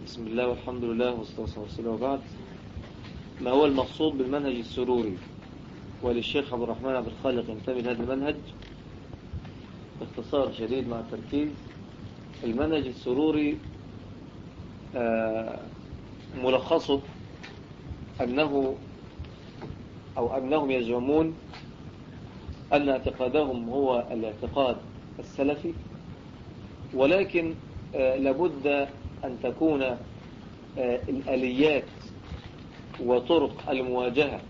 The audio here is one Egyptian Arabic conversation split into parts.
بسم الله والحمد لله والصلاة والسلام وبعد ما هو المقصود بالمنهج السروري وللشيخ عبد الرحمن عبد الخالق ينتمي لهذا المنهج باختصار شديد مع التركيز المنهج السروري ملخصه أنه أو أنهم يزعمون أن اعتقادهم هو الاعتقاد السلفي ولكن لابد أن تكون الآليات وطرق المواجهة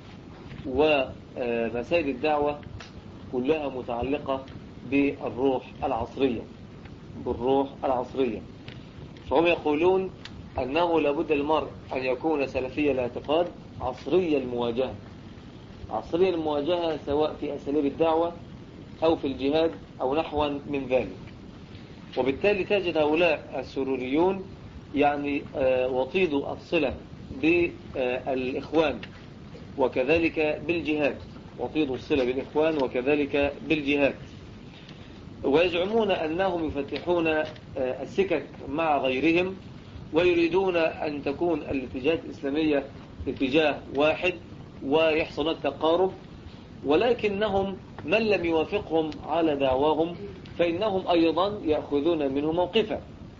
ومسائل الدعوة كلها متعلقة بالروح العصرية بالروح العصرية فهم يقولون أنه لابد المرء أن يكون سلفي الاعتقاد عصري المواجهة عصري المواجهة سواء في أساليب الدعوة أو في الجهاد أو نحوا من ذلك وبالتالي تجد هؤلاء السروريون يعني وطيدوا الصلة بالإخوان وكذلك بالجهاد وطيدوا الصلة بالإخوان وكذلك بالجهاد ويزعمون أنهم يفتحون السكك مع غيرهم ويريدون أن تكون الاتجاهات الإسلامية اتجاه واحد ويحصل التقارب ولكنهم من لم يوافقهم على دعواهم فإنهم أيضا يأخذون منه موقفا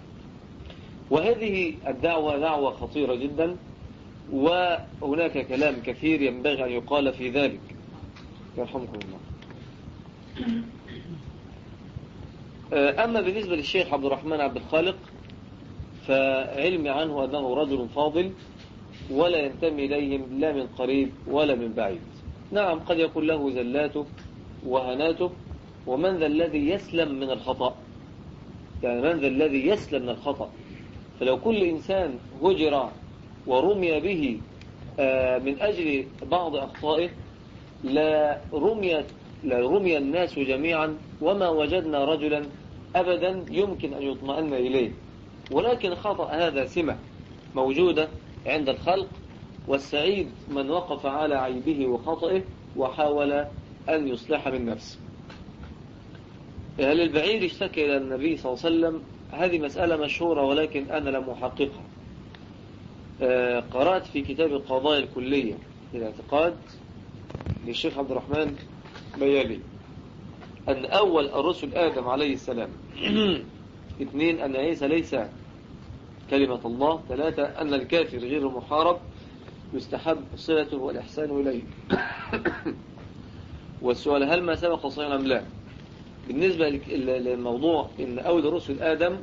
وهذه الدعوة دعوة خطيرة جدا وهناك كلام كثير ينبغي أن يقال في ذلك يرحمكم الله أما بالنسبة للشيخ عبد الرحمن عبد الخالق فعلمي عنه أنه رجل فاضل ولا ينتمي إليهم لا من قريب ولا من بعيد نعم قد يكون له زلاته وهناته ومن ذا الذي يسلم من الخطأ يعني من ذا الذي يسلم من الخطأ فلو كل إنسان هجر ورمي به من أجل بعض أخطائه لا رميت لرمي الناس جميعا وما وجدنا رجلا أبدا يمكن أن يطمئن إليه ولكن خطأ هذا سمة موجودة عند الخلق والسعيد من وقف على عيبه وخطئه وحاول أن يصلح من نفسه هل البعير اشتكى إلى النبي صلى الله عليه وسلم هذه مسألة مشهورة ولكن أنا لم أحققها قرأت في كتاب القضايا الكلية في الاعتقاد للشيخ عبد الرحمن بيالي أن أول الرسل آدم عليه السلام اثنين أن عيسى ليس كلمة الله ثلاثة أن الكافر غير المحارب يستحب صلته والإحسان إليه والسؤال هل ما سبق صحيحا أم لا بالنسبة للموضوع إن أول رسل آدم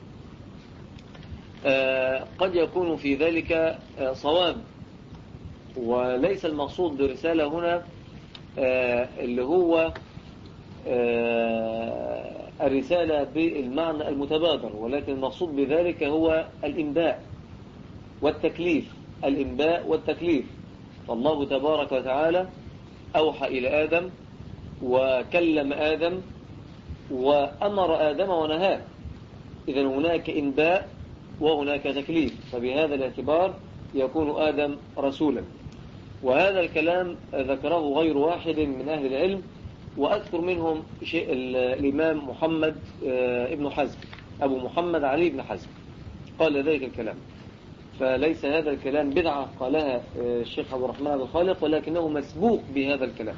قد يكون في ذلك صواب وليس المقصود برسالة هنا اللي هو الرسالة بالمعنى المتبادر ولكن المقصود بذلك هو الإنباء والتكليف الإنباء والتكليف فالله تبارك وتعالى أوحى إلى آدم وكلم آدم وأمر آدم ونهاه إذا هناك إنباء وهناك تكليف فبهذا الاعتبار يكون آدم رسولا وهذا الكلام ذكره غير واحد من أهل العلم وأذكر منهم شيء الإمام محمد ابن حزم أبو محمد علي بن حزم قال ذلك الكلام فليس هذا الكلام بدعة قالها الشيخ عبد الرحمن بن خالق ولكنه مسبوق بهذا الكلام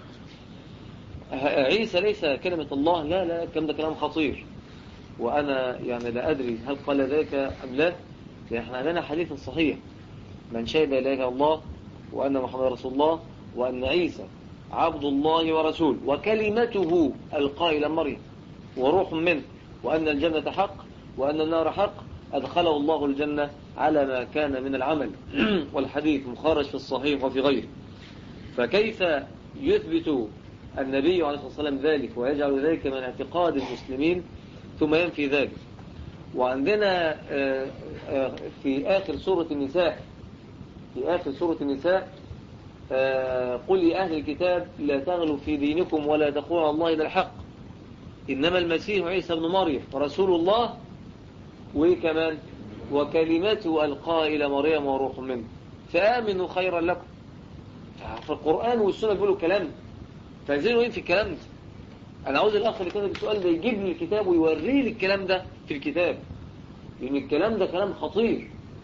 عيسى ليس كلمة الله لا لا الكلام ده كلام خطير وأنا يعني لا أدري هل قال ذلك أم لا احنا عندنا حديث صحيح من شهد لا إله إلا الله وأن محمد رسول الله وأن عيسى عبد الله ورسول وكلمته ألقى إلى مريم وروح منه وأن الجنة حق وأن النار حق أدخله الله الجنة على ما كان من العمل والحديث مخارج في الصحيح وفي غيره فكيف يثبت النبي عليه الصلاة والسلام ذلك ويجعل ذلك من اعتقاد المسلمين ثم ينفي ذلك وعندنا في آخر سورة النساء في آخر سورة النساء قل لأهل الكتاب لا تغلوا في دينكم ولا تقولوا الله إلى الحق إنما المسيح عيسى بن مريم رسول الله وكمان وكلمته ألقى إلى مريم وروح منه فآمنوا خيرا لكم فالقرآن والسنة بيقولوا كلام فعايزين وين في الكلام ده أنا عاوز الأخ اللي كتب السؤال ده يجيب لي الكتاب ويوري لي الكلام ده في الكتاب لأن الكلام ده كلام خطير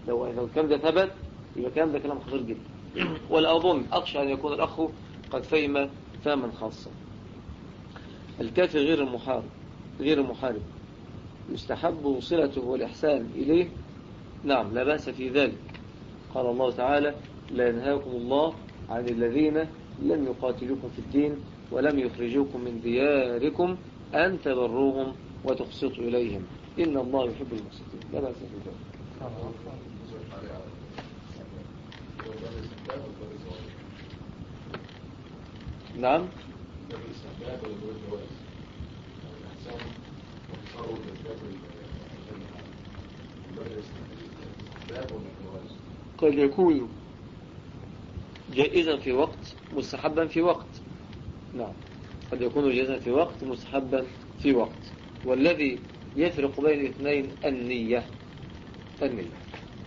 لو لو الكلام ده ثبت يبقى الكلام ده كلام خطير جدا ولا أظن أخشى أن يكون الأخ قد فهم فهما خاصا الكافر غير المحارب غير المحارب يستحب صلته والإحسان إليه نعم لا بأس في ذلك قال الله تعالى لا ينهاكم الله عن الذين لم يقاتلوكم في الدين ولم يخرجوكم من دياركم أن تبروهم وتقسطوا إليهم إن الله يحب المقسطين لا بأس في ذلك نعم قد يكون جائزا في وقت مستحبا في وقت نعم قد يكون جائزا في وقت مستحبا في وقت والذي يفرق بين الاثنين النية النية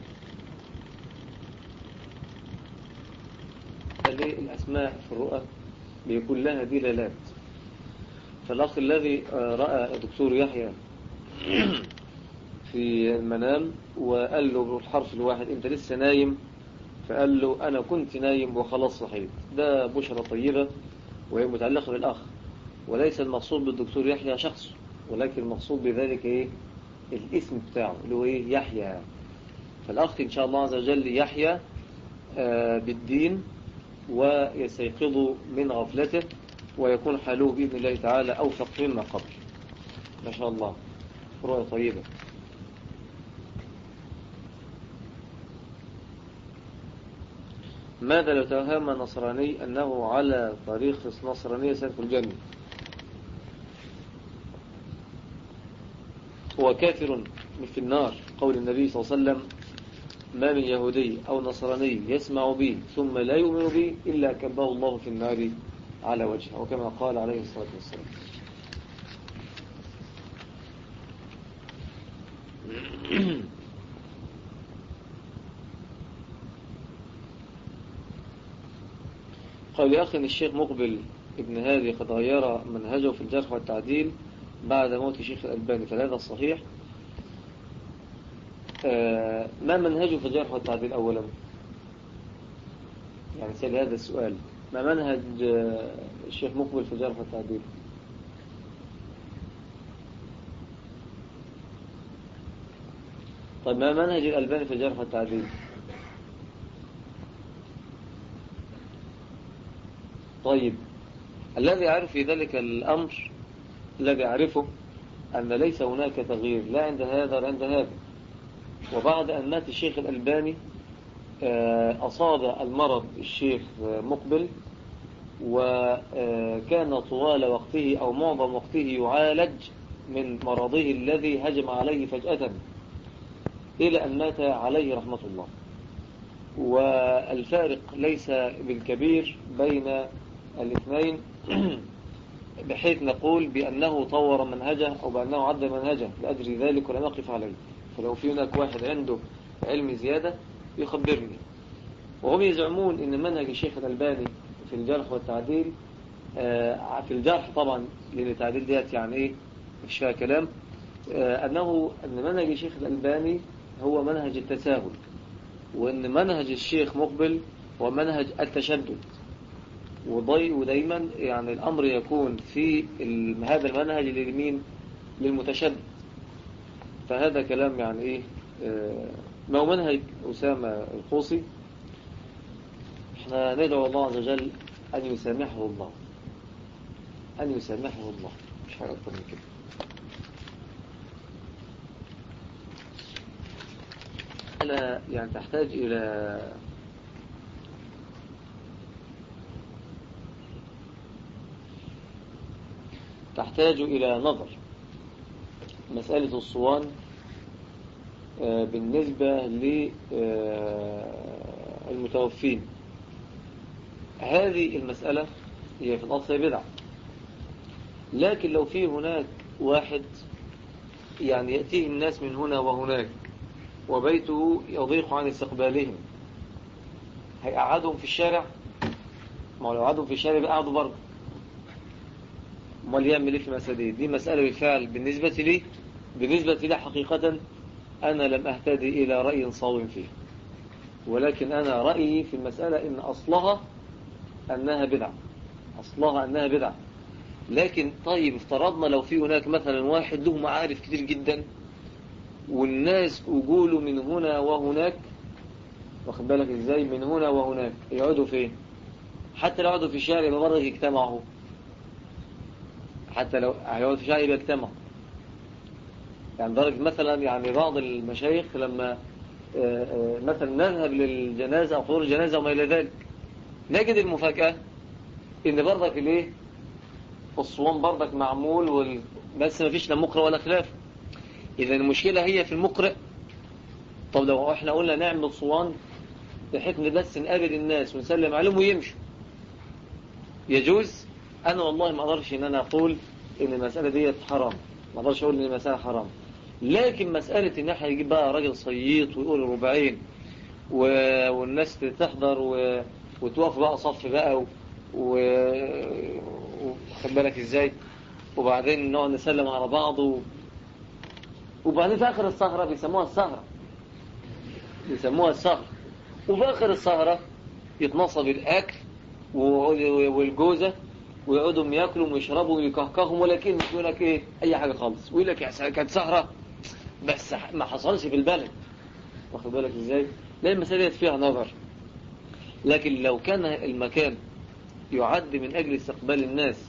الأسماء في الرؤى بيكون لها دلالات فالأخ الذي رأى الدكتور يحيى في المنام وقال له بالحرف الواحد انت لسه نايم فقال له انا كنت نايم وخلاص صحيت ده بشرة طيبة وهي متعلقة بالاخ وليس المقصود بالدكتور يحيى شخص ولكن المقصود بذلك ايه الاسم بتاعه اللي هو ايه يحيى فالاخ ان شاء الله عز وجل يحيى آه بالدين ويستيقظ من غفلته ويكون حاله بإذن الله تعالى أوفق مما قبل ما شاء الله رؤية طيبة ماذا لو توهم نصراني أنه على طريق نصرانية سيدخل الجنة هو كافر في النار قول النبي صلى الله عليه وسلم ما من يهودي أو نصراني يسمع بي ثم لا يؤمن بي إلا كبه الله في النار على وجهه وكما قال عليه الصلاة والسلام قال يا أخي الشيخ مقبل ابن هادي قد غير منهجه في الجرح والتعديل بعد موت شيخ الألباني فهذا الصحيح آه ما منهجه في الجرح والتعديل أولا يعني سأل هذا السؤال ما منهج الشيخ مقبل في الجرح والتعديل طيب ما منهج الألباني في الجرح والتعديل طيب الذي يعرف في ذلك الأمر الذي يعرفه أن ليس هناك تغيير لا عند هذا ولا عند هذا وبعد أن مات الشيخ الألباني أصاب المرض الشيخ مقبل وكان طوال وقته أو معظم وقته يعالج من مرضه الذي هجم عليه فجأة إلى أن مات عليه رحمة الله والفارق ليس بالكبير بين الاثنين بحيث نقول بأنه طور منهجه أو بأنه عد منهجه لأجل ذلك ولم نقف عليه فلو في هناك واحد عنده علم زيادة يخبرني وهم يزعمون ان منهج الشيخ الألباني في الجرح والتعديل في الجرح طبعا لأن التعديل ديت يعني ايه مش فيها كلام أنه أن منهج الشيخ الألباني هو منهج التساهل وأن منهج الشيخ مقبل هو منهج التشدد وضي ودايما يعني الأمر يكون في هذا المنهج للمين للمتشدد فهذا كلام يعني ايه ما هو منهج أسامة القوصي احنا ندعو الله عز وجل أن يسامحه الله أن يسامحه الله مش حاجة أكتر من كده ألا يعني تحتاج إلى تحتاج إلى نظر مسألة الصوان بالنسبة للمتوفين هذه المسألة هي في الأصل بدعة لكن لو في هناك واحد يعني يأتيه الناس من هنا وهناك وبيته يضيق عن استقبالهم هيقعدهم في الشارع ما لو قعدهم في الشارع بيقعدوا برضه امال يعمل ايه في المسألة دي دي مسألة بالفعل بالنسبة لي بالنسبة لي حقيقة أنا لم أهتدي إلى رأي صاوم فيه ولكن أنا رأيي في المسألة إن أصلها أنها بدعة أصلها أنها بدعة لكن طيب افترضنا لو في هناك مثلا واحد له معارف كتير جدا والناس أقولوا من هنا وهناك واخد بالك ازاي من هنا وهناك يقعدوا فين حتى لو يقعدوا في الشارع يبقى برضه يجتمعوا حتى لو هيقعدوا في الشارع يبقى يجتمعوا يعني درجة مثلا يعني بعض المشايخ لما آه، آه، مثلا نذهب للجنازة أو حضور الجنازة وما إلى ذلك نجد المفاجأة إن برضك الإيه الصوان برضك معمول وال... بس ما فيش لا مقرأ ولا خلاف إذا المشكلة هي في المقرأ طب لو احنا قلنا نعمل صوان بحيث بس نقابل الناس ونسلم عليهم ويمشوا يجوز أنا والله ما أقدرش إن أنا أقول إن المسألة دي حرام ما أقدرش أقول إن المسألة حرام لكن مسألة إن احنا نجيب بقى راجل صييط ويقول ربعين و... والناس تحضر و... وتوقف بقى صف بقى و... وخد بالك ازاي وبعدين نقعد نسلم على بعض و... وبعدين في آخر السهرة بيسموها السهرة بيسموها السهرة وفي آخر السهرة يتنصب الأكل والجوزة ويقعدوا ياكلوا ويشربوا ويكهكههم ولكن مش يقول لك ايه اي حاجة خالص ويقول لك كانت سهرة بس ما حصلش في البلد واخد بالك ازاي لا المسألة فيها نظر لكن لو كان المكان يعد من أجل استقبال الناس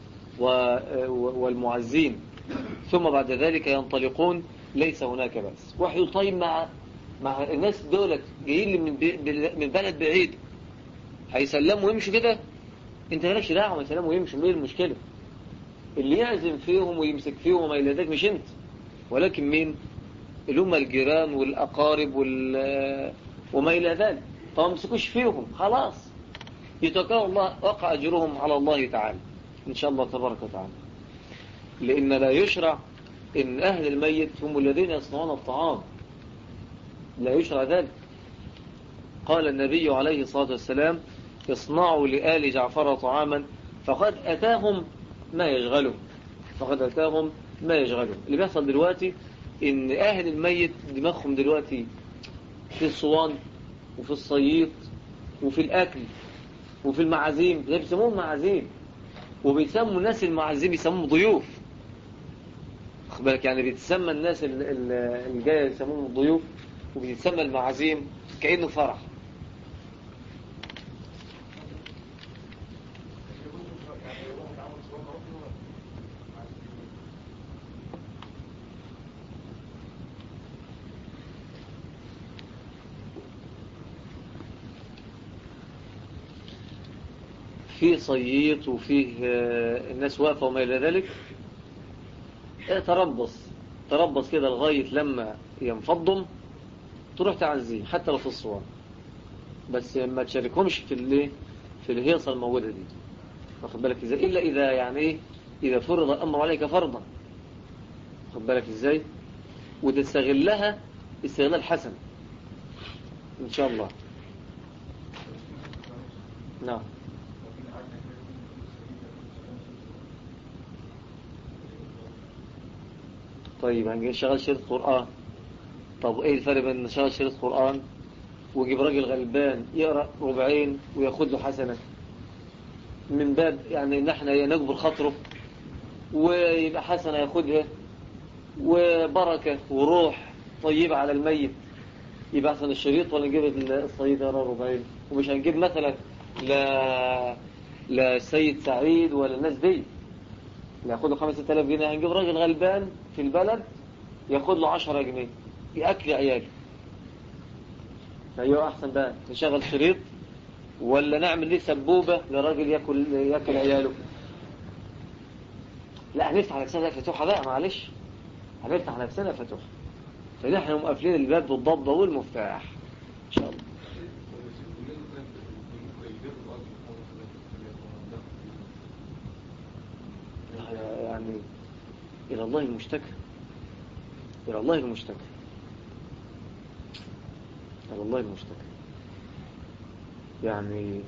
والمعزين ثم بعد ذلك ينطلقون ليس هناك بأس واحد طيب مع مع الناس دولت جايين من من بلد بعيد هيسلموا ويمشوا كده انت مالكش دعوه يسلموا ويمشوا ايه المشكله اللي يعزم فيهم ويمسك فيهم وما الى ذلك مش انت ولكن مين اللي هم الجيران والاقارب وال وما الى ذلك طب ما مسكوش فيهم خلاص يتوكلوا الله وقع اجرهم على الله تعالى ان شاء الله تبارك وتعالى لان لا يشرع ان اهل الميت هم الذين يصنعون الطعام لا يشرع ذلك قال النبي عليه الصلاة والسلام اصنعوا لآل جعفر طعاما فقد أتاهم ما يشغله فقد أتاهم ما يشغله اللي بيحصل دلوقتي ان أهل الميت دماغهم دلوقتي في الصوان وفي الصييط وفي الأكل وفي المعازيم بيسموهم معازيم وبيسموا الناس المعازيم بيسموهم ضيوف بالك يعني بيتسمى الناس اللي جايه يسموهم ضيوف وبيتسمى المعازيم كأنه فرح فيه صييط وفيه آه، الناس واقفة وما إلى ذلك إيه، تربص تربص كده لغاية لما ينفضم تروح تعزيه حتى لو في الصور بس ما تشاركهمش في اللي في الهيصة الموجودة دي واخد بالك ازاي إلا إذا يعني إيه إذا فرض الأمر عليك فرضا واخد بالك ازاي وتستغلها استغلال حسن إن شاء الله نعم طيب هنشغل شريط قرآن طب ايه الفرق بين نشاط شريط قرآن ويجيب راجل غلبان يقرأ ربعين وياخد له حسنة من باب يعني ان احنا نجبر خاطره ويبقى حسنة ياخدها وبركة وروح طيبة على الميت يبقى احسن الشريط ولا نجيب الصيد يقرأ ربعين ومش هنجيب مثلا لا لسيد سعيد ولا الناس دي ياخد له 5000 جنيه هنجيب راجل غلبان في البلد ياخد له 10 جنيه يأكل عياله أيوة أحسن بقى نشغل شريط ولا نعمل ليه سبوبة لراجل يأكل, يأكل عياله لا هنفتح نفسنا فتوحة بقى معلش هنفتح نفسنا فتوحة فنحن مقفلين الباب بالضبة والمفتاح إن شاء الله يعني إلى الله المشتكى إلى الله المشتكى على الله المشتكى يعني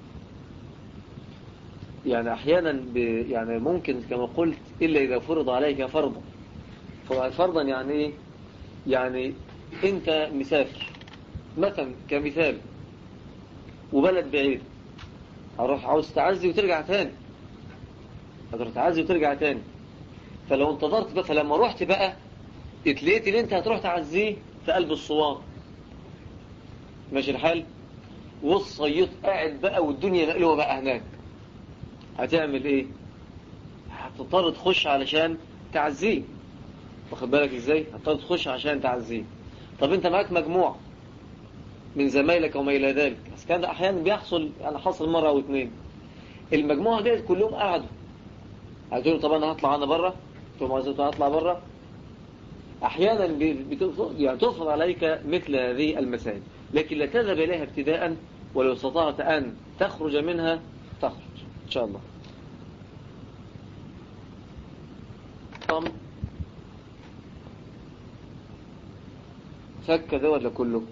يعني أحيانا ب يعني ممكن كما قلت إلا إذا فرض عليك فرضا فرضا يعني إيه يعني انت مسافر مثلا كمثال وبلد بعيد هروح عاوز تعزي وترجع تاني هتروح تعزي وترجع تاني فلو انتظرت بقى فلما رحت بقى اتليت ان انت هتروح تعزيه في قلب الصوان ماشي الحال والصيط قاعد بقى والدنيا مقلوبة بقى هناك هتعمل ايه هتضطر تخش علشان تعزيه واخد بالك ازاي هتضطر تخش عشان تعزيه طب انت معاك مجموعة من زمايلك وما الى ذلك بس كان ده احيانا بيحصل انا حصل مرة او اتنين المجموعة ديت كلهم قعدوا هتقولوا طب انا هطلع انا بره ثم عايزين هطلع بره احيانا بتفرض يعني تفرض عليك مثل هذه المسائل لكن لا تذهب اليها ابتداء ولو استطعت ان تخرج منها تخرج ان شاء الله فك ده ولا كله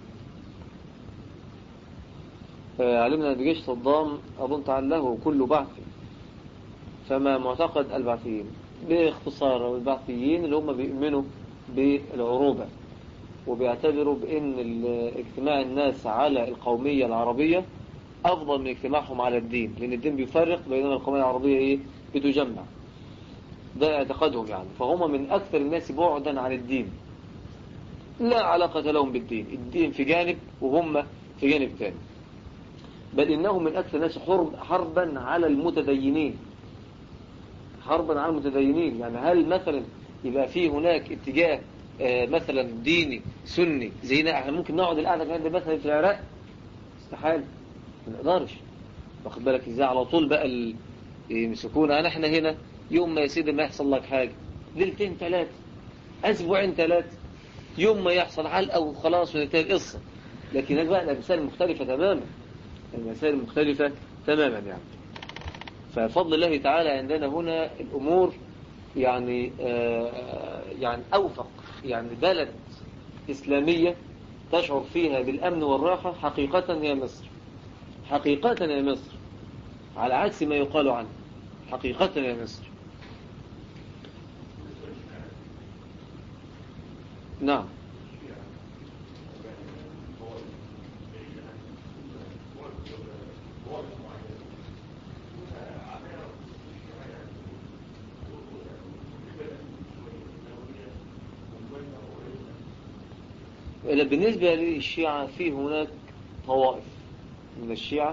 علمنا بجيش صدام أظن تعله كل بعث فما معتقد البعثيين باختصار البعثيين اللي هم بيؤمنوا بالعروبة وبيعتبروا بأن اجتماع الناس على القومية العربية أفضل من اجتماعهم على الدين لأن الدين بيفرق بينما القومية العربية إيه بتجمع ده اعتقادهم يعني فهم من أكثر الناس بعدا عن الدين لا علاقة لهم بالدين الدين في جانب وهم في جانب ثاني بل إنهم من أكثر الناس حرب حربا على المتدينين حربا على المتدينين يعني هل مثلا يبقى في هناك اتجاه آه مثلا ديني سني زينا احنا ممكن نقعد القعده كمان مثلا في العراق استحال ما نقدرش واخد بالك ازاي على طول بقى يمسكونا انا احنا هنا يوم ما يا سيدي ما يحصل لك حاجه ليلتين ثلاثه اسبوعين ثلاثه يوم ما يحصل علقه وخلاص وننتهي القصه لكن هناك بقى الامثال مختلفه تماما المسائل مختلفه تماما يعني ففضل الله تعالى عندنا هنا الامور يعني آه يعني أوفق يعني بلد إسلامية تشعر فيها بالأمن والراحة حقيقة هي مصر حقيقة هي مصر على عكس ما يقال عنه حقيقة هي مصر نعم بالنسبة للشيعة في هناك طوائف من الشيعة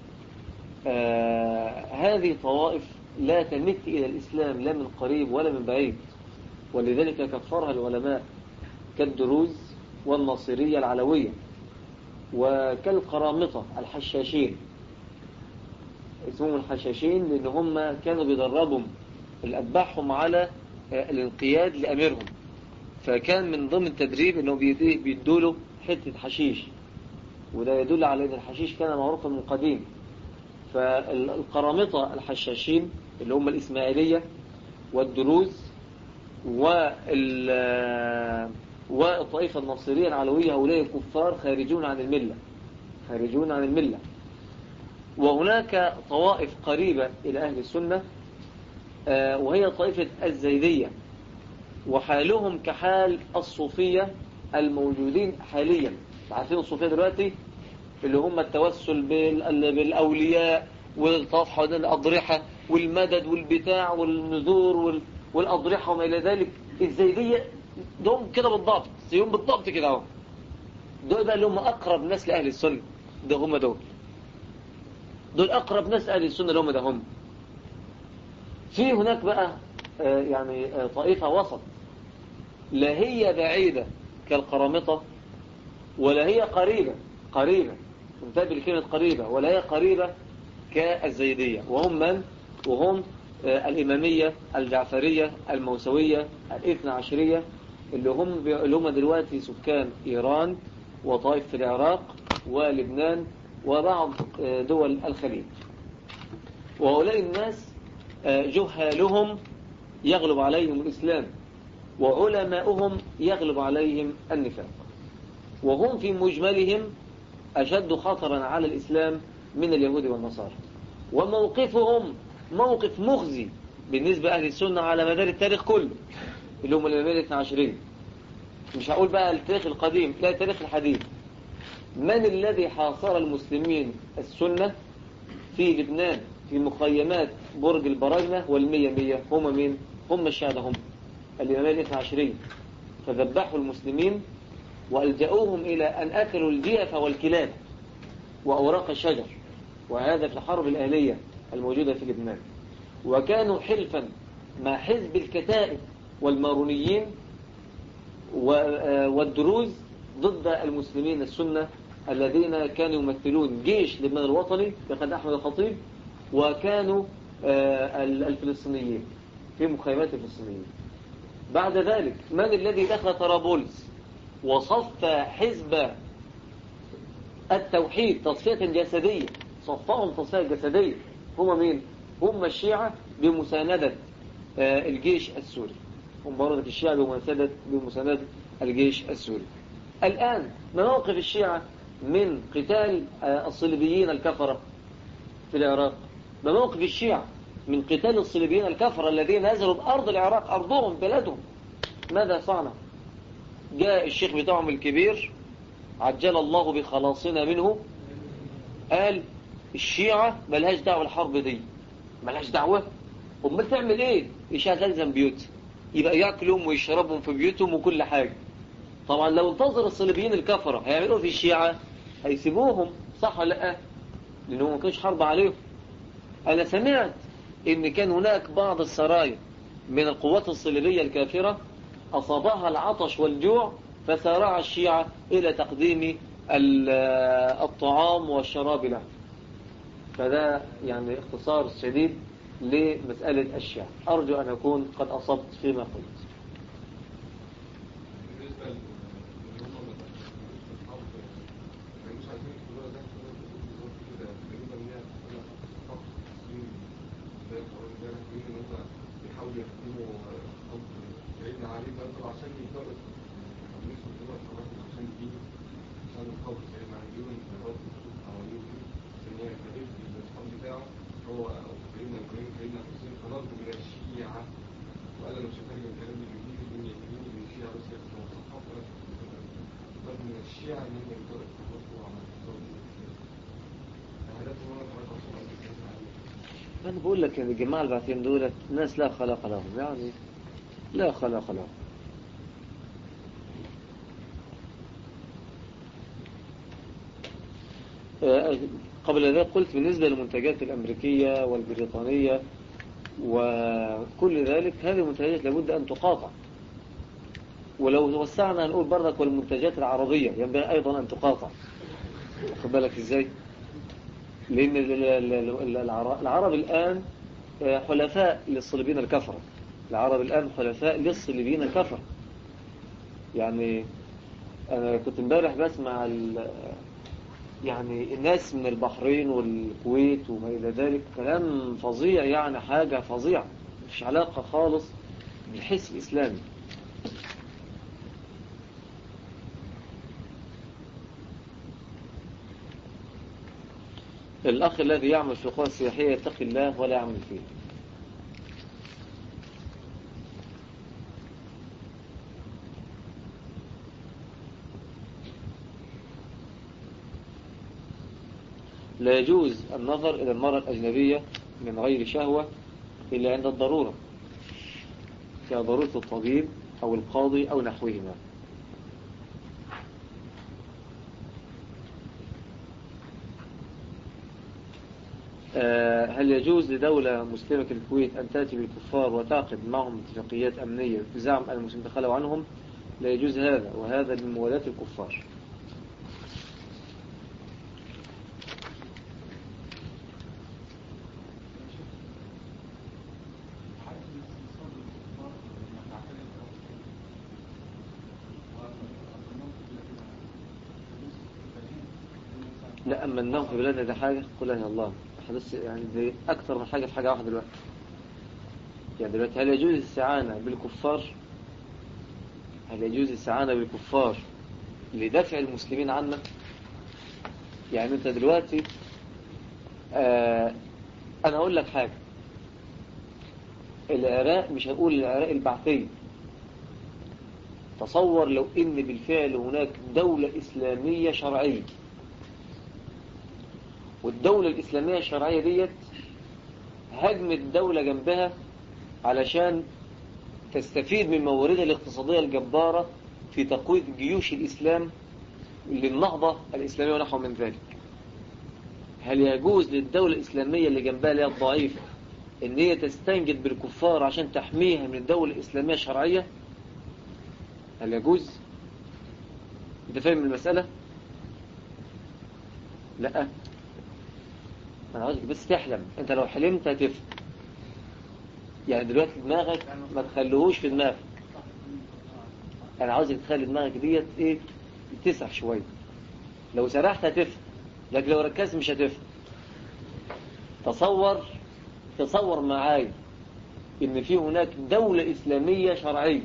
آه هذه طوائف لا تمت إلى الإسلام لا من قريب ولا من بعيد ولذلك كفرها العلماء كالدروز والناصرية العلوية وكالقرامطة الحشاشين اسمهم الحشاشين لأن هم كانوا بيدربوا الأتباعهم على الانقياد لأميرهم فكان من ضمن التدريب انه بيدوا له حته حشيش وده يدل على ان الحشيش كان معروفا من قديم فالقرامطه الحشاشين اللي هم الاسماعيليه والدروز وال والطائفه النصيريه العلويه هؤلاء الكفار خارجون عن المله خارجون عن المله وهناك طوائف قريبه الى اهل السنه وهي طائفه الزيديه وحالهم كحال الصوفية الموجودين حاليا عارفين الصوفية دلوقتي اللي هم التوسل بالأولياء والطواف حوالين الأضرحة والمدد والبتاع والنذور والأضرحة وما إلى ذلك الزيدية دول كده بالضبط زيهم بالضبط كده اهو دول بقى اللي هم أقرب ناس لأهل السنة ده هم دول دول أقرب ناس أهل السنة اللي هم ده هم في هناك بقى يعني طائفة وسط لا هي بعيدة كالقرامطة ولا هي قريبة قريبة انتبه لكلمة قريبة ولا هي قريبة كالزيدية وهم من؟ وهم الإمامية الجعفرية الموسوية الاثنى عشرية اللي هم اللي هم دلوقتي سكان إيران وطائف في العراق ولبنان وبعض دول الخليج وهؤلاء الناس جهالهم يغلب عليهم الإسلام وعلماؤهم يغلب عليهم النفاق وهم في مجملهم أشد خطرا على الإسلام من اليهود والنصارى وموقفهم موقف مخزي بالنسبة أهل السنة على مدار التاريخ كله اللي هم الإمامين الاثنى عشرين مش هقول بقى التاريخ القديم لا التاريخ الحديث من الذي حاصر المسلمين السنة في لبنان في مخيمات برج البراجنة والمية مية هم مين هم الشهداء هم الإمامين الاثنى عشرين فذبحوا المسلمين وألجأوهم إلى أن أكلوا الجيف والكلاب وأوراق الشجر وهذا في الحرب الأهلية الموجودة في لبنان وكانوا حلفا مع حزب الكتائب والمارونيين والدروز ضد المسلمين السنة الذين كانوا يمثلون جيش لبنان الوطني بقد أحمد الخطيب وكانوا الفلسطينيين في مخيمات الفلسطينيين بعد ذلك من الذي دخل طرابلس وصف حزب التوحيد تصفية جسدية صفهم تصفية جسدية هم مين؟ هم الشيعة بمساندة الجيش السوري هم برضك الشيعة بمساندة, بمساندة الجيش السوري الآن مواقف الشيعة من قتال الصليبيين الكفرة في العراق مواقف الشيعة من قتال الصليبيين الكفرة الذين نزلوا بأرض العراق أرضهم بلدهم ماذا صنع جاء الشيخ بتاعهم الكبير عجل الله بخلاصنا منه قال الشيعة ملهاش دعوة الحرب دي ملهاش دعوة امال تعمل ايه الشيعة تلزم بيوت يبقى ياكلهم ويشربهم في بيوتهم وكل حاجة طبعا لو انتظر الصليبيين الكفرة هيعملوا في الشيعة هيسيبوهم صح ولا لا لانه ما كانش حرب عليهم انا سمعت ان كان هناك بعض السرايا من القوات الصليبية الكافرة أصابها العطش والجوع فسارع الشيعة إلى تقديم الطعام والشراب له فده يعني اختصار شديد لمسألة الشيعة أرجو أن أكون قد أصبت فيما قلت أنا بقول لك يعني الجماعة البعثين دولت ناس لا خلاق لهم يعني لا خلاق لهم قبل ذلك قلت بالنسبة للمنتجات الأمريكية والبريطانية وكل ذلك هذه المنتجات لابد أن تقاطع ولو وسعنا نقول برضك والمنتجات العربية ينبغي أيضا أن تقاطع واخد بالك إزاي لأن العرب الآن حلفاء للصليبين الكفرة العرب الآن حلفاء للصليبين الكفرة يعني أنا كنت امبارح بسمع يعني الناس من البحرين والكويت وما إلى ذلك كلام فظيع يعني حاجة فظيعة مش علاقة خالص بالحس الإسلامي الأخ الذي يعمل في القوى السياحية يتقي الله ولا يعمل فيه لا يجوز النظر إلى المرأة الأجنبية من غير شهوة إلا عند الضرورة كضرورة الطبيب أو القاضي أو نحوهما هل يجوز لدولة مسلمة كالكويت أن تأتي بالكفار وتعقد معهم اتفاقيات أمنية بزعم أن المسلمين تخلوا عنهم لا يجوز هذا وهذا من موالاة الكفار لا أما النوم في بلادنا ده حاجة قل يا الله حدث يعني دي أكثر من حاجة في حاجة واحدة دلوقتي يعني دلوقتي هل يجوز الاستعانة بالكفار هل يجوز الاستعانة بالكفار لدفع المسلمين عنا يعني أنت دلوقتي آه أنا أقول لك حاجة العراق مش هنقول العراق البعثية تصور لو إن بالفعل هناك دولة إسلامية شرعية والدولة الإسلامية الشرعية ديت هجمت دولة جنبها علشان تستفيد من مواردها الاقتصادية الجبارة في تقويض جيوش الإسلام للنهضة الإسلامية ونحو من ذلك هل يجوز للدولة الإسلامية اللي جنبها اللي هي الضعيفة إن هي تستنجد بالكفار عشان تحميها من الدولة الإسلامية الشرعية هل يجوز أنت فاهم المسألة لا أنا عاوزك بس تحلم أنت لو حلمت هتفهم يعني دلوقتي دماغك ما تخليهوش في دماغك أنا عاوزك تخلي دماغك ديت إيه تسرح شوية لو سرحت هتفهم لكن لو ركزت مش هتفهم تصور تصور معايا ان في هناك دولة اسلامية شرعية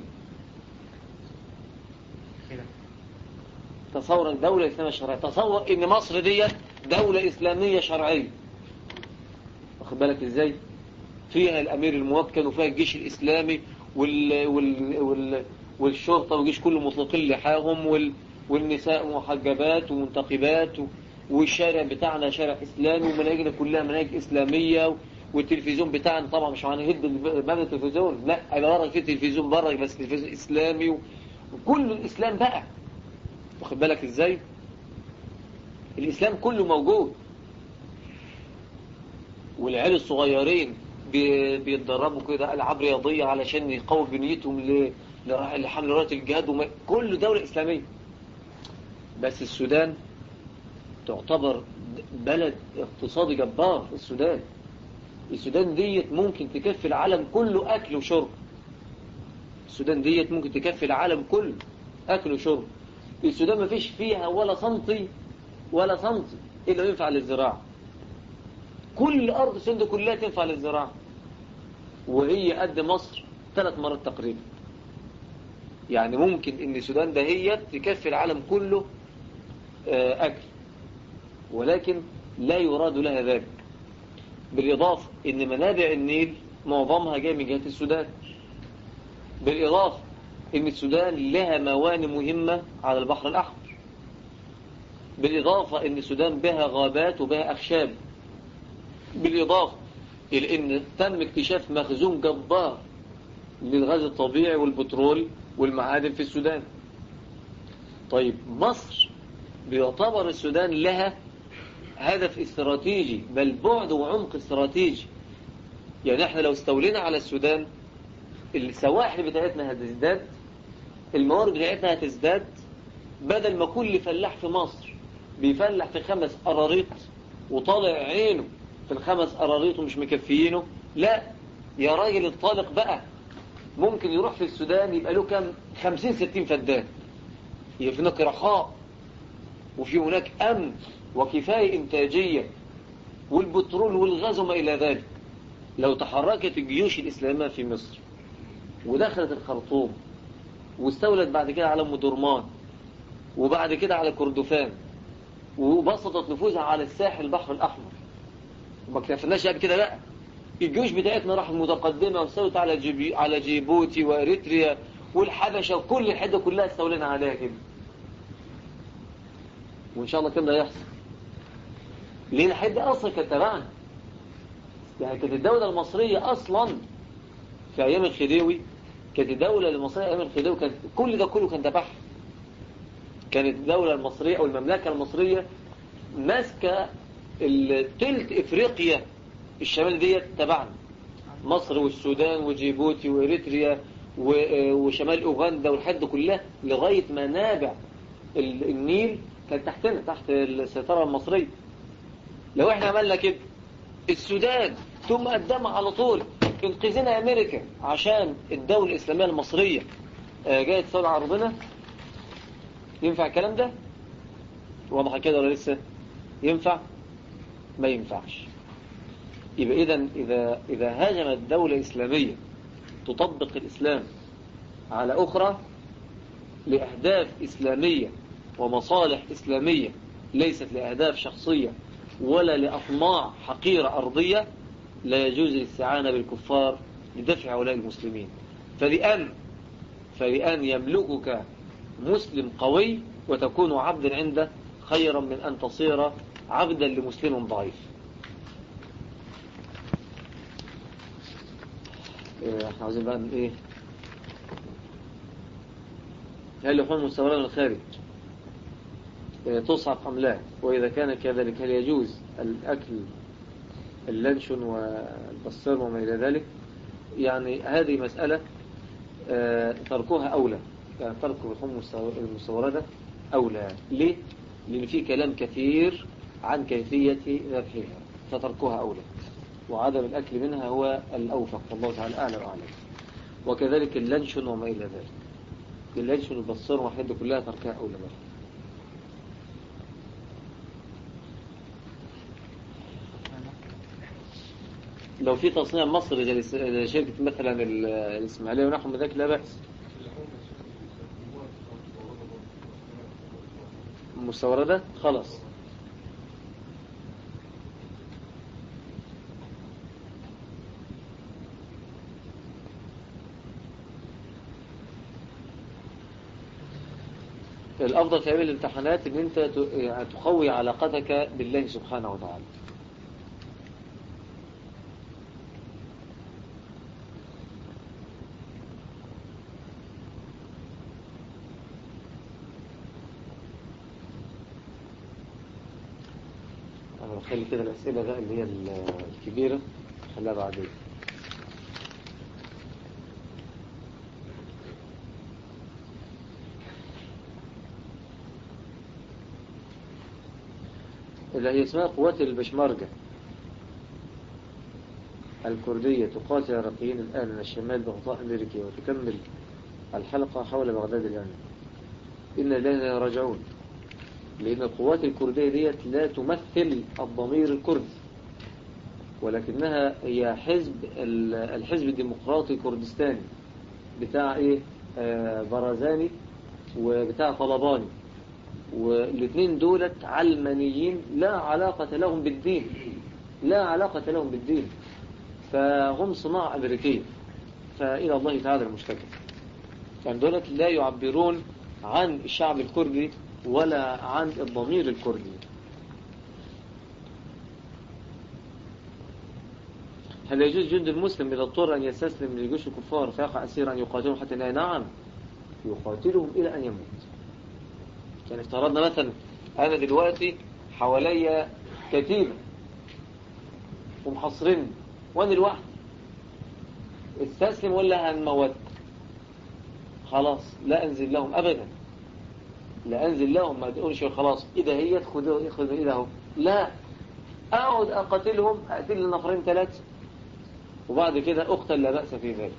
تصور دولة اسلامية شرعية تصور ان مصر ديت دولة اسلامية شرعية واخد بالك ازاي فيها الامير الموكل وفيها الجيش الاسلامي وال... وال... وال... والشرطة والجيش كله مطلقين لحاهم وال... والنساء محجبات ومنتقبات و... والشارع بتاعنا شارع إسلامي ومناهجنا كلها مناهج إسلامية والتلفزيون بتاعنا طبعا مش هنهد باب التلفزيون لا أنا بره في تلفزيون بره بس تلفزيون إسلامي وكل الإسلام بقى واخد بالك إزاي الإسلام كله موجود والعيال الصغيرين بيتدربوا كده ألعاب رياضية علشان يقووا بنيتهم لحمل راية الجهاد وما... كل دولة إسلامية بس السودان تعتبر بلد اقتصادي جبار السودان السودان ديت ممكن تكفي العالم كله أكل وشرب السودان ديت ممكن تكفي العالم كله أكل وشرب السودان ما فيش فيها ولا سنتي ولا سنتي إلا ينفع للزراعة كل أرض السودان كلها تنفع للزراعة وهي قد مصر ثلاث مرات تقريبا يعني ممكن ان السودان دهيت تكفي العالم كله أكل ولكن لا يراد لها ذلك بالإضافة أن منابع النيل معظمها جاي من جهة السودان بالإضافة أن السودان لها موانئ مهمة على البحر الأحمر بالإضافة أن السودان بها غابات وبها أخشاب بالإضافة إلى أن تم اكتشاف مخزون جبار للغاز الطبيعي والبترول والمعادن في السودان طيب مصر بيعتبر السودان لها هدف استراتيجي بل بعد وعمق استراتيجي يعني احنا لو استولينا على السودان السواحل بتاعتنا هتزداد الموارد بتاعتنا هتزداد بدل ما كل فلاح في مصر بيفلح في خمس قراريط وطالع عينه في الخمس قراريط ومش مكفيينه لا يا راجل الطالق بقى ممكن يروح في السودان يبقى له كام خمسين ستين فدان يبقى في هناك رخاء وفي هناك أمن وكفاية إنتاجية والبترول والغاز وما إلى ذلك لو تحركت الجيوش الإسلامية في مصر ودخلت الخرطوم واستولت بعد كده على أم درمان وبعد كده على كردفان وبسطت نفوذها على الساحل البحر الأحمر وما كتفناش قبل كده لا الجيوش بتاعتنا راحت متقدمة واستولت على جيبي على جيبوتي وإريتريا والحبشة وكل الحدة كلها استولينا عليها كده وإن شاء الله كده ده يحصل ليه الحدة أصلا كانت تبعنا يعني كانت الدولة المصرية أصلا في أيام الخديوي كانت الدولة المصرية أيام الخديوي كانت كل ده كله كان تبعها كانت الدولة المصرية أو المملكة المصرية ماسكة تلت إفريقيا الشمال ديت تبعنا مصر والسودان وجيبوتي وإريتريا وشمال أوغندا والحد كلها لغاية منابع النيل كانت تحتنا تحت السيطرة المصرية لو احنا عملنا كده السودان ثم قدمها على طول انقذنا امريكا عشان الدولة الاسلامية المصرية جاية تسول عرضنا ينفع الكلام ده واضح كده ولا لسه ينفع ما ينفعش يبقى اذا اذا اذا هاجمت دولة اسلامية تطبق الاسلام على اخرى لاهداف اسلامية ومصالح اسلامية ليست لاهداف شخصية ولا لأطماع حقيرة أرضية لا يجوز الاستعانة بالكفار لدفع هؤلاء المسلمين فلأن فلأن يملكك مسلم قوي وتكون عبدا عنده خيرا من أن تصير عبدا لمسلم ضعيف إيه، احنا عاوزين بقى ايه هل لحوم مستوردة من الخارج إيه، تصعق أم لا وإذا كان كذلك هل يجوز الأكل اللانشون والبصر وما إلى ذلك يعني هذه مسألة آه، تركها أولى يعني ترك اللحوم المستوردة أولى ليه؟ لأن في كلام كثير عن كيفية ذبحها فتركها أولى وعدم الأكل منها هو الأوفق والله تعالى أعلى وأعلم وكذلك اللانشون وما إلى ذلك اللانشون والبصر والحاجات كلها تركها أولى بقى. لو في تصنيع مصري زي شركة مثلا الإسماعيلية ونحو من ذلك لا بأس مستوردة خلاص الأفضل في هذه الامتحانات أن أنت يعني تقوي علاقتك بالله سبحانه وتعالى أنا بخلي كده الأسئلة بقى اللي هي الكبيرة خليها بعدين اللي هي اسمها قوات البشمركة الكردية تقاتل العراقيين الآن من الشمال بغطاء أمريكي وتكمل الحلقة حول بغداد الآن إن لنا يرجعون لأن القوات الكردية ديت لا تمثل الضمير الكردي ولكنها هي حزب الحزب الديمقراطي الكردستاني بتاع ايه آه برزاني وبتاع طلباني والاثنين دولت علمانيين لا علاقة لهم بالدين لا علاقة لهم بالدين فهم صناعة أمريكية فإلى الله تعالى المشتكى يعني دولت لا يعبرون عن الشعب الكردي ولا عن الضمير الكردي هل يجوز جند المسلم إذا اضطر أن يستسلم لجيوش الكفار فيقع أسيرا يقاتلهم حتى لا نعم يقاتلهم إلى أن يموت يعني افترضنا مثلا أنا دلوقتي حواليا كتيبة ومحصرين وأنا لوحدي استسلم ولا هنموت خلاص لا أنزل لهم أبدا لا أنزل لهم ما تقولش خلاص إذا هي خذوا خذوا إذا هم لا أقعد أقتلهم أقتل نفرين ثلاثة وبعد كده أقتل لا بأس في ذلك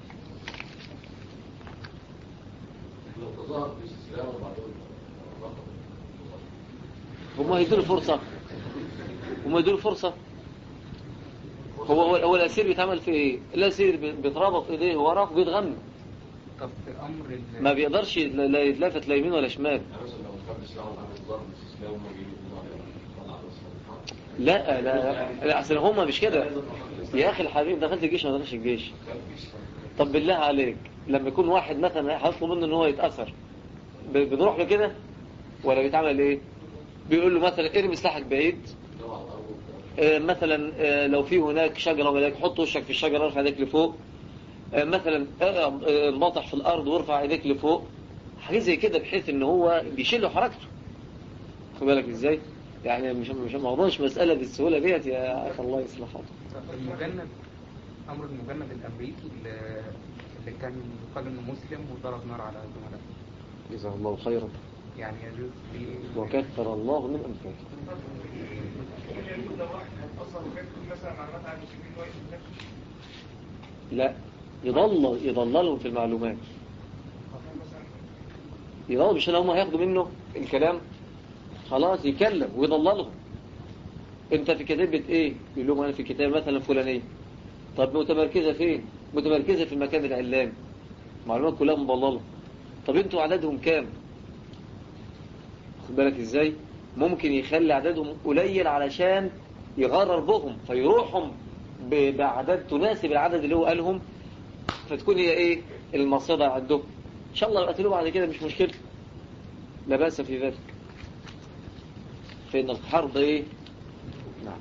هم يدوا فرصة هم يدوا فرصة هو هو الأسير بيتعمل في إيه؟ الأسير بيتربط إيديه وراه وبيتغمى طب في أمر ما بيقدرش لا يتلافت لا يمين ولا شمال لا لا لا اصل هم مش كده يا اخي الحبيب دخلت الجيش ما دخلش الجيش طب بالله عليك لما يكون واحد مثلا هيطلب منه ان هو يتاثر بنروح له كده ولا بيتعمل ايه بيقول له مثلا ارمي سلاحك بعيد آه مثلا آه لو في هناك شجره ولا حط وشك في الشجره ارفع ايديك لفوق آه مثلا انبطح في الارض وارفع ايديك لفوق حاجه زي كده بحيث ان هو بيشيل له حركته خد بالك ازاي يعني مش مش الموضوع مش مسألة بالسهولة ديت يا أخي الله يصلح حالك المجند أمر المجند الأمريكي اللي, اللي كان يقال إنه مسلم وضرب نار على زملائه جزاه الله خيرا يعني يجوز في وكثر الله من أمثاله لا يضل يضللهم في المعلومات يضل مش هم هياخدوا منه الكلام خلاص يكلم ويضللهم انت في كتابة ايه يقول لهم انا في كتاب مثلا فلانية طب متمركزة فين متمركزة في المكان العلاني معلومات كلها مضللة طب انتوا عددهم كام خد بالك ازاي ممكن يخلي عددهم قليل علشان يغرر بهم فيروحهم بأعداد تناسب العدد اللي هو قالهم فتكون هي ايه المصيدة عندهم إن شاء الله يقتلوه بعد كده مش مشكلة لا بأس في ذلك فإن الحرب إيه نعم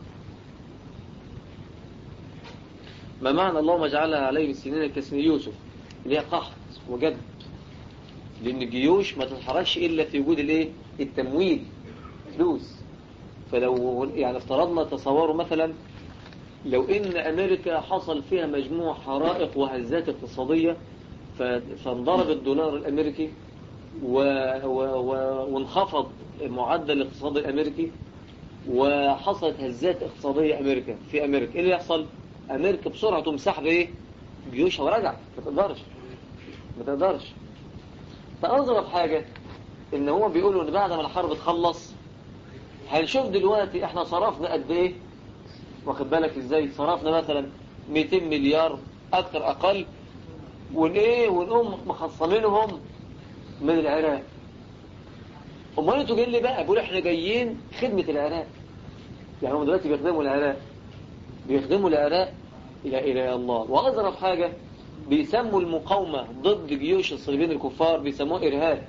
ما معنى اللهم اجعلها عليه السنين كسن يوسف اللي هي قحط وجد لأن الجيوش ما تتحركش إلا في وجود الإيه التمويل فلوس فلو يعني افترضنا تصوروا مثلا لو إن أمريكا حصل فيها مجموع حرائق وهزات اقتصادية فانضرب الدولار الأمريكي و... و... و... وانخفض معدل الاقتصاد الأمريكي وحصلت هزات اقتصادية أمريكا في أمريكا إيه اللي يحصل؟ أمريكا بسرعة تمسح بإيه؟ جيوشها ورجع ما تقدرش ما تقدرش فأظرف حاجة إن هو بيقولوا إن بعد ما الحرب تخلص هنشوف دلوقتي إحنا صرفنا قد إيه واخد بالك إزاي صرفنا مثلا 200 مليار أكثر أقل ونإيه ونقوم مخصمينهم من العراق امال انتوا جايين لي بقى بيقولوا احنا جايين خدمة العراق يعني هم دلوقتي بيخدموا العراق بيخدموا العراق الى الى الله واظرف حاجة بيسموا المقاومة ضد جيوش الصليبيين الكفار بيسموه ارهاب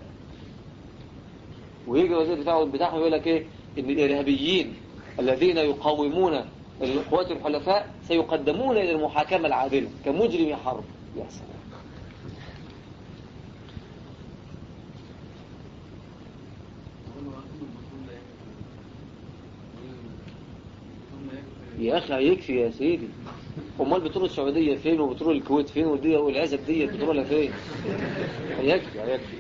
ويجي وزير الدفاع بتاعهم يقول لك ايه ان الارهابيين الذين يقاومون القوات الحلفاء سيقدمون الى المحاكمة العادلة كمجرمي حرب يا سلام يا أخي هيكفي يا سيدي أمال بترول السعودية فين وبترول الكويت فين والدي والعزب دي بترولها فين هيكفي هيكفي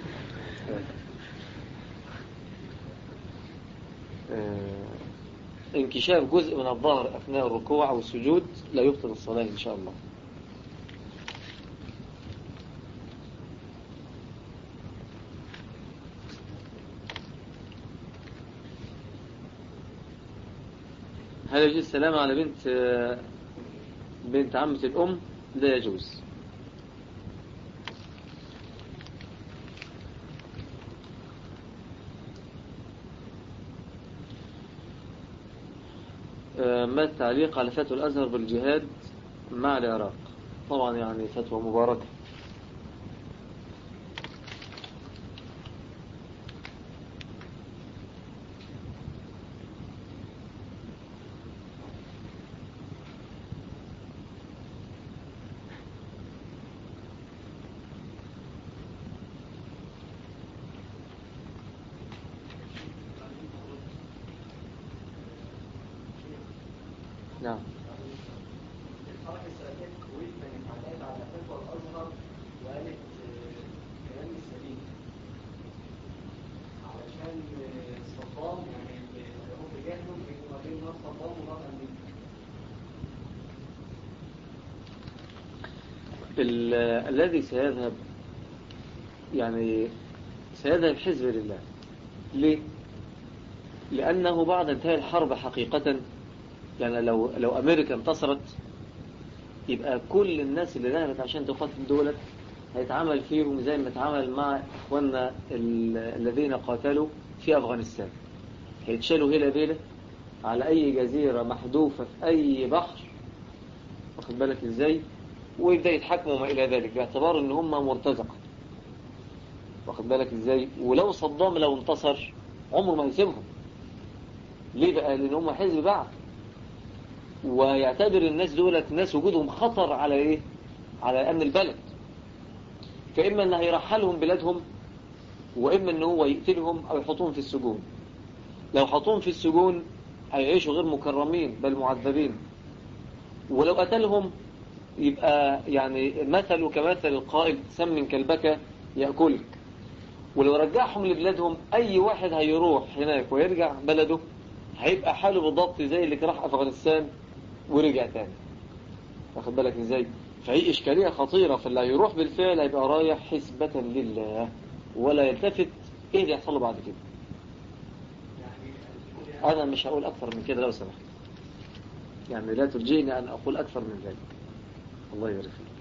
آه انكشاف جزء من الظهر أثناء الركوع أو السجود لا يبطل الصلاة إن شاء الله هل يجوز السلام على بنت بنت عمة الأم لا يجوز ما التعليق على فتوى الأزهر بالجهاد مع العراق طبعا يعني فتوى مباركة نعم الحركة السلفية في الكويت كانت معتمدة على فتوى الأزهر وقالت كلام السليم علشان صدام يعني هم بيجاهدوا ما بين نار صدام ونار أمريكا الذي سيذهب يعني سيذهب حزب لله ليه؟ لأنه بعد انتهاء الحرب حقيقة يعني لو لو أمريكا انتصرت يبقى كل الناس اللي ذهبت عشان تقاتل دولت هيتعامل فيهم زي ما اتعامل مع إخواننا الذين قاتلوا في أفغانستان هيتشالوا هيلا بيلا على أي جزيرة محذوفة في أي بحر واخد بالك إزاي ويبدأ يتحكموا ما إلى ذلك باعتبار إن هم مرتزقة واخد بالك إزاي ولو صدام لو انتصر عمره ما هيسيبهم ليه بقى لأن هم حزب بعض ويعتبر الناس دولت ناس وجودهم خطر على ايه على امن البلد فاما ان هيرحلهم بلادهم واما ان هو يقتلهم او يحطوهم في السجون لو حطوهم في السجون هيعيشوا غير مكرمين بل معذبين ولو قتلهم يبقى يعني مثل كمثل القائل سمن كلبك يأكلك ولو رجعهم لبلادهم أي واحد هيروح هناك ويرجع بلده هيبقى حاله بالضبط زي اللي راح أفغانستان ورجع تاني واخد بالك ازاي فهي إشكالية خطيرة فاللي هيروح بالفعل هيبقى رايح حسبة لله ولا يلتفت ايه اللي يحصل له بعد كده انا مش هقول اكثر من كده لو سمحت يعني لا ترجيني ان اقول اكثر من ذلك الله يبارك فيك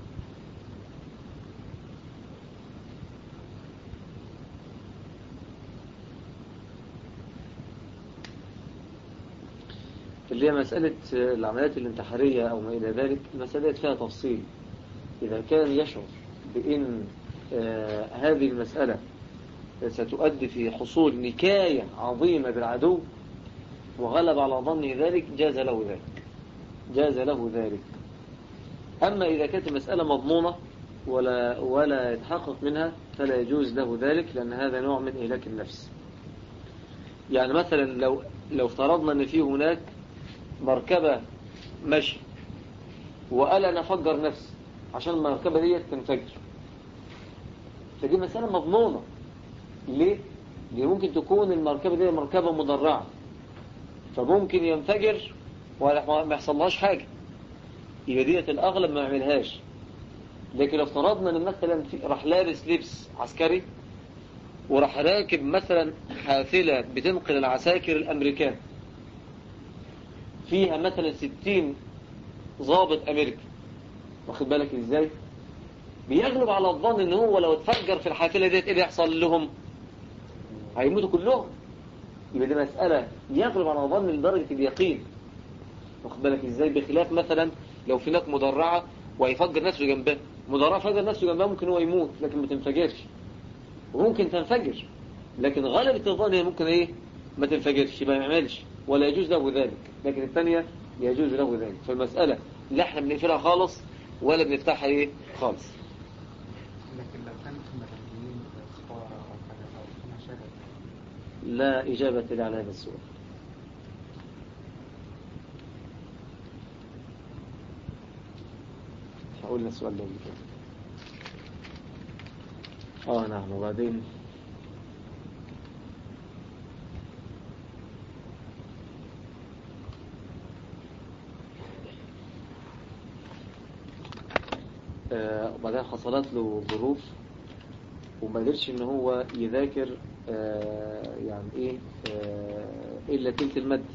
اللي هي مسألة العمليات الانتحارية أو ما إلى ذلك المسألة فيها تفصيل إذا كان يشعر بأن آه هذه المسألة ستؤدي في حصول نكاية عظيمة بالعدو وغلب على ظنه ذلك جاز له ذلك جاز له ذلك أما إذا كانت المسألة مضمونة ولا, ولا يتحقق منها فلا يجوز له ذلك لأن هذا نوع من إهلاك النفس يعني مثلا لو لو افترضنا أن في هناك مركبة مشي وقال أنا أفجر نفسي عشان المركبة دي تنفجر فدي مسألة مضمونة ليه؟ لأن ممكن تكون المركبة دي مركبة مدرعة فممكن ينفجر وما يحصلهاش حاجة يبقى ديت الأغلب ما يعملهاش لكن لو افترضنا ان مثلا راح لابس لبس عسكري وراح راكب مثلا حافلة بتنقل العساكر الأمريكان فيها مثلا ستين ضابط أمريكي واخد بالك ازاي بيغلب على الظن ان هو لو اتفجر في الحافلة ديت ايه اللي يحصل لهم هيموتوا كلهم يبقى دي مسألة يغلب على الظن لدرجة اليقين واخد بالك ازاي بخلاف مثلا لو في هناك مدرعة وهيفجر نفسه جنبها مدرعة فجر نفسه جنبها ممكن هو يموت لكن ما تنفجرش وممكن تنفجر لكن غالبة الظن هي ممكن ايه ما تنفجرش يبقى ما يعملش ولا يجوز له ذلك لكن الثانية يجوز له ذلك فالمسألة لا احنا بنقفلها خالص ولا بنفتحها ايه خالص لكن لو كانت مدنيين صفارة أو حاجة أو ما شابه لا إجابة لي على هذا السؤال هقول السؤال ده كده اه نعم وبعدين آه وبعدين حصلت له ظروف وما قدرش ان هو يذاكر آه يعني ايه آه الا تلت المد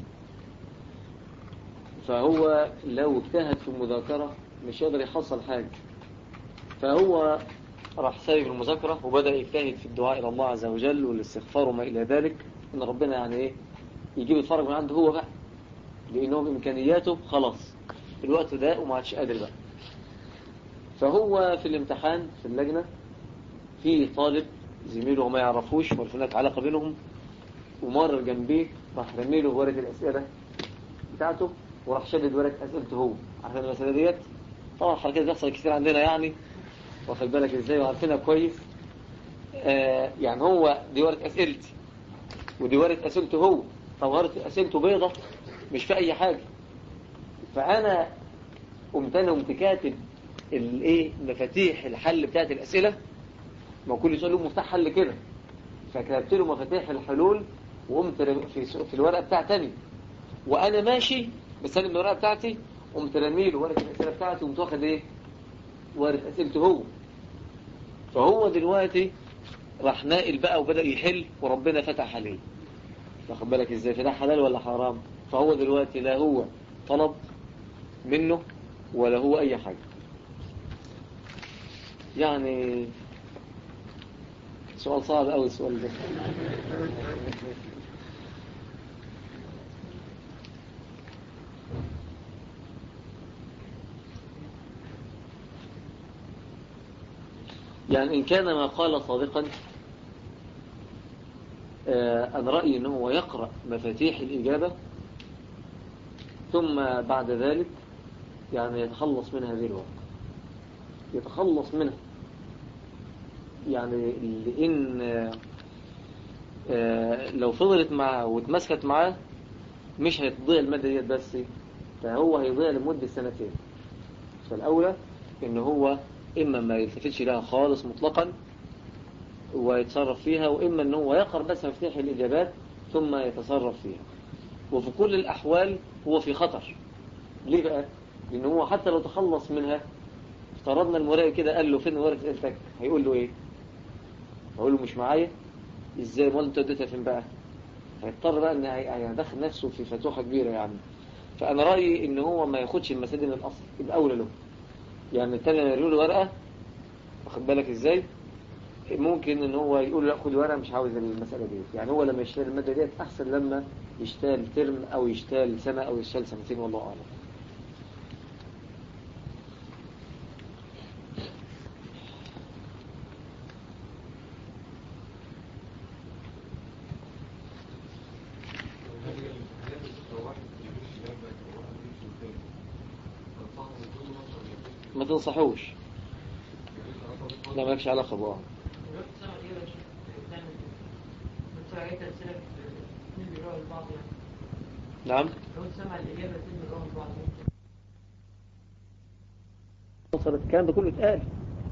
فهو لو اجتهد في المذاكرة مش يقدر يحصل حاجة فهو راح سايب المذاكرة وبدأ يجتهد في الدعاء إلى الله عز وجل والاستغفار وما إلى ذلك إن ربنا يعني إيه يجيب الفرج من عنده هو بقى لأنه بإمكانياته خلاص الوقت ده وما عادش قادر بقى فهو في الامتحان في اللجنة في طالب زميله ما يعرفوش ولا هناك علاقة بينهم ومر جنبيه راح رمي له ورقة الأسئلة بتاعته وراح شدد ورقة أسئلته هو عارفين المسألة ديت طبعا حركات بيحصل كتير عندنا يعني واخد بالك ازاي وعارفينها كويس آه يعني هو دي ورقة أسئلتي ودي ورقة أسئلته هو طب ورقة أسئلته بيضة مش في أي حاجة فأنا قمت أنا قمت كاتب الايه مفاتيح الحل بتاعت الأسئلة ما كل سؤال له مفتاح حل كده فكتبت له مفاتيح الحلول وقمت في في الورقة بتاعتي وأنا ماشي بسلم الورقة بتاعتي قمت رمي له ورقة الأسئلة بتاعتي وقمت واخد إيه ورقة أسئلته هو فهو دلوقتي راح ناقل بقى وبدأ يحل وربنا فتح عليه واخد بالك ازاي فده حلال ولا حرام فهو دلوقتي لا هو طلب منه ولا هو أي حاجة يعني سؤال صعب أوي السؤال ده يعني إن كان ما قال صادقا أنا رأيي أنه هو يقرأ مفاتيح الإجابة ثم بعد ذلك يعني يتخلص من هذه الورقة يتخلص منها يعني لأن لو فضلت معاه واتمسكت معاه مش هتضيع المادة ديت بس فهو هيضيع لمدة سنتين فالأولى إن هو إما ما يلتفتش لها خالص مطلقا ويتصرف فيها وإما أنه هو يقرأ بس مفتاح الإجابات ثم يتصرف فيها وفي كل الأحوال هو في خطر ليه بقى؟ لأنه هو حتى لو تخلص منها افترضنا المراقب كده قال له فين ورقة اسئلتك هيقول له ايه هيقول له مش معايا ازاي امال انت اديتها فين بقى هيضطر بقى ان هيدخل نفسه في فتوحة كبيرة يعني فانا رأيي ان هو ما ياخدش المسائل من الاصل يبقى اولى له يعني التاني لما يقول له ورقة واخد بالك ازاي ممكن ان هو يقول له لا خد ورقة مش عاوز المسألة دي يعني هو لما يشتغل المادة ديت احسن لما يشتغل ترم او يشتغل سنة او يشتغل سنتين والله اعلم تنصحوش لا مالكش علاقة بقى الوقت سمع ايه يا شيخ بتعمل بتسمع ايه تمثيلك مين بيراعي البعض يعني نعم لو سمع الاجابه مين بيراعي البعض وصلت الكلام ده كله اتقال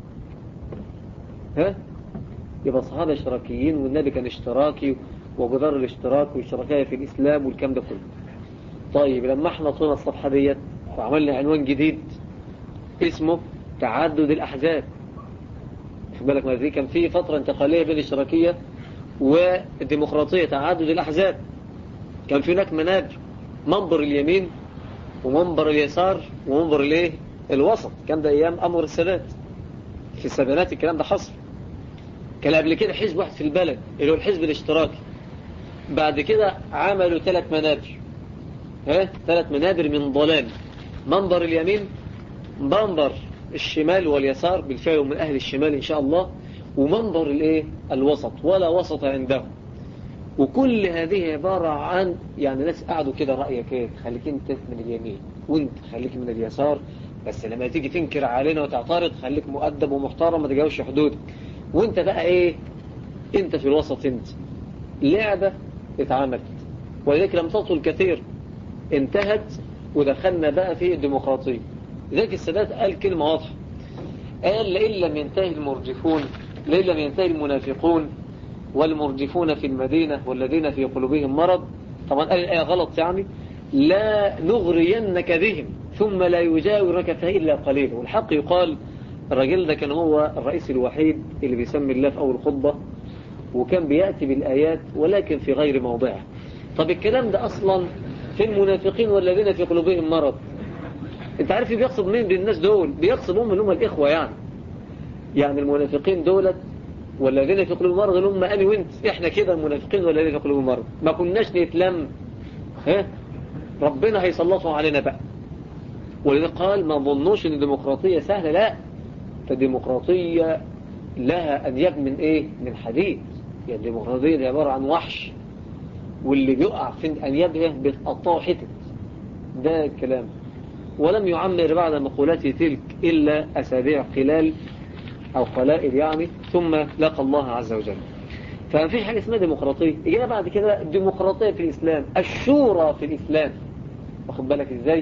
ها يبقى الصحابة اشتراكيين والنبي كان اشتراكي وجدار الاشتراك والاشتراكية في الإسلام والكلام ده كله طيب لما احنا طلنا الصفحة ديت وعملنا عنوان جديد اسمه تعدد الأحزاب خد بالك ما دي كان في فترة انتقالية بين الاشتراكية والديمقراطية تعدد الأحزاب كان في هناك منابر منبر اليمين ومنبر اليسار ومنبر الايه الوسط كان ده ايام امر السادات في السبعينات الكلام ده حصل كان قبل كده حزب واحد في البلد اللي هو الحزب الاشتراكي بعد كده عملوا ثلاث منابر ها ثلاث منابر من ضلال منبر اليمين منبر الشمال واليسار بالفعل من اهل الشمال ان شاء الله ومنبر الايه الوسط ولا وسط عندهم وكل هذه عبارة عن يعني ناس قعدوا كده رأيك ايه خليك انت من اليمين وانت خليك من اليسار بس لما تيجي تنكر علينا وتعترض خليك مؤدب ومحترم ما تجاوزش حدودك وانت بقى ايه انت في الوسط انت لعبة اتعملت ولذلك لم تطل كثير انتهت ودخلنا بقى في الديمقراطية لذلك السادات قال كلمة واضحة قال لئن لم ينتهي المرجفون لئن لم ينتهي المنافقون والمرجفون في المدينة والذين في قلوبهم مرض طبعا قال الآية غلط يعني لا نغرينك بهم ثم لا يجاورك فيها إلا قليل والحق يقال الراجل ده كان هو الرئيس الوحيد اللي بيسمي الله في أول خطبة وكان بيأتي بالآيات ولكن في غير موضعها طب الكلام ده أصلا في المنافقين والذين في قلوبهم مرض انت عارف بيقصد مين بالناس دول بيقصد هم اللي هم الإخوة يعني يعني المنافقين دولت والذين في قلوبهم مرض اللي هم أنا وانت احنا كده المنافقين والذين في قلوبهم مرض ما كناش نتلم ها ربنا هيسلطوا علينا بقى ولذلك قال ما ظنوش ان الديمقراطية سهلة لا فالديمقراطية لها أنياب من ايه من حديد يعني الديمقراطية دي عبارة عن وحش واللي بيقع في أنيابها بتقطعه حتت ده الكلام ولم يعمر بعد مقولته تلك إلا أسابيع قلال أو قلائل يعني ثم لقى الله عز وجل فما فيش حاجة اسمها ديمقراطية إجينا بعد كده الديمقراطية في الإسلام الشورى في الإسلام واخد بالك إزاي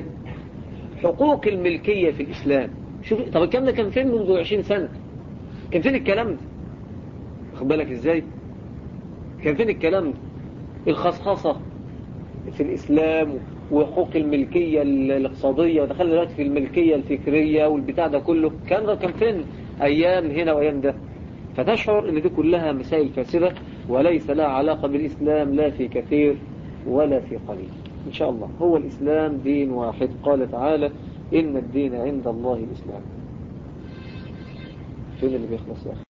حقوق الملكية في الإسلام شوف طب الكلام ده كان فين منذ 20 سنة كان فين الكلام ده واخد بالك إزاي كان فين الكلام ده الخصخصة في الإسلام وحقوق الملكية الاقتصادية ودخلنا دلوقتي في الملكية الفكرية والبتاع ده كله الكلام ده كان فين أيام هنا وأيام ده فتشعر أن دي كلها مسائل فاسدة وليس لها علاقة بالإسلام لا في كثير ولا في قليل إن شاء الله هو الإسلام دين واحد قال تعالى إن الدين عند الله الإسلام فين اللي بيخلص يا أخي